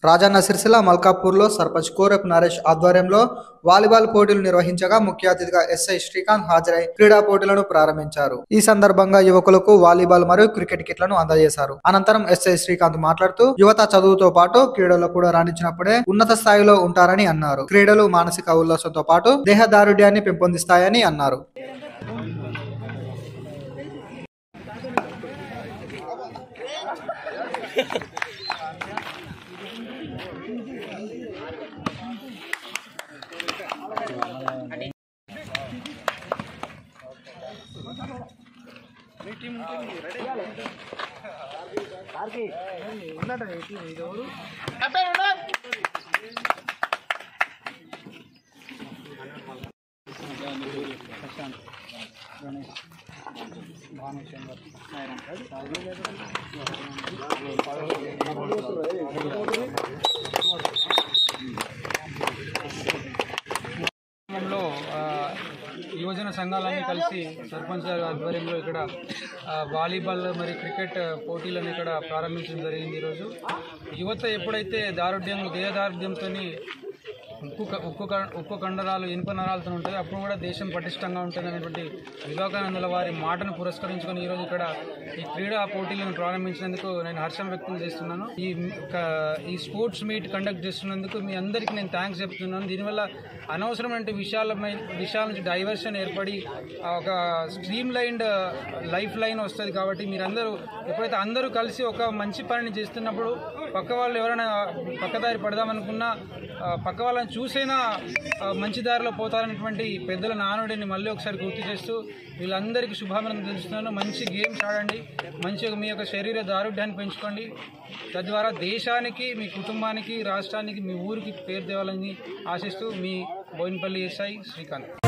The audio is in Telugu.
రాజన్న సిరిసిల్ల మల్కాపూర్లో సర్పంచ్ కోరప్ నరేష్ ఆధ్వర్యంలో వాలీబాల్ పోటీలు నిర్వహించగా ముఖ్య అతిథిగా ఎస్ఐ శ్రీకాంత్ హాజరై క్రీడా పోటీలను ప్రారంభించారు ఈ సందర్భంగా యువకులకు వాలీబాల్ మరియు క్రికెట్ కిట్లను అందజేశారు అనంతరం ఎస్ఐ శ్రీకాంత్ మాట్లాడుతూ యువత చదువుతో పాటు క్రీడల్లో కూడా రాణించినప్పుడే ఉన్నత స్థాయిలో ఉంటారని అన్నారు క్రీడలు మానసిక ఉల్లాసంతో పాటు దేహదారుఢ్యాన్ని పెంపొందిస్తాయని అన్నారు గ్రామంలో ఆ, యువజన సంఘాలన్నీ కలిసి సర్పంచ్ గారి ఆధ్వర్యంలో ఇక్కడ ఆ, వాలీబాల్ మరి క్రికెట్ పోటీలను ఇక్కడ ప్రారంభించడం జరిగింది ఈరోజు యువత ఎప్పుడైతే దారుఢ్యం దేహదారుఢ్యంతో ఉక్కు క- ఉక్కు క- ఉక్కు కండరాలు ఇనుప నరాలతో ఉంటాయి అప్పుడు కూడా దేశం పటిష్టంగా ఉంటుంది అనేటువంటి వివేకానందుల వారి మాటను పురస్కరించుకొని ఈరోజు ఇక్కడ ఈ క్రీడా పోటీలను ప్రారంభించినందుకు నేను హర్షం వ్యక్తం చేస్తున్నాను ఈ క- ఈ స్పోర్ట్స్ మీట్ కండక్ట్ చేస్తున్నందుకు మీ అందరికీ నేను థ్యాంక్స్ చెప్తున్నాను దీనివల్ల అనవసరమైన విషయాలపై విషయాల నుంచి డైవర్షన్ ఏర్పడి ఆ ఒక స్ట్రీమ్ లైన్డ్ లైఫ్ లైన్ వస్తుంది కాబట్టి మీరందరూ ఎప్పుడైతే అందరూ కలిసి ఒక మంచి పనిని చేస్తున్నప్పుడు పక్క వాళ్ళు ఎవరైనా పక్కదారి పడదామనుకున్నా ఆ, పక్క వాళ్ళని చూసైనా ఆ, మంచి దారిలో పోతారనేటువంటి పెద్దల నానుడిని మళ్ళీ ఒకసారి గుర్తు చేస్తూ వీళ్ళందరికీ శుభాభినందన తెలుస్తున్నాను మంచి గేమ్స్ ఆడండి మంచిగా మీ యొక్క శరీర దారుఢ్యాన్ని పెంచుకోండి తద్వారా దేశానికి మీ కుటుంబానికి రాష్ట్రానికి మీ ఊరికి పేరు తేవాలని ఆశిస్తూ మీ బోయినపల్లి ఎస్ఐ శ్రీకాంత్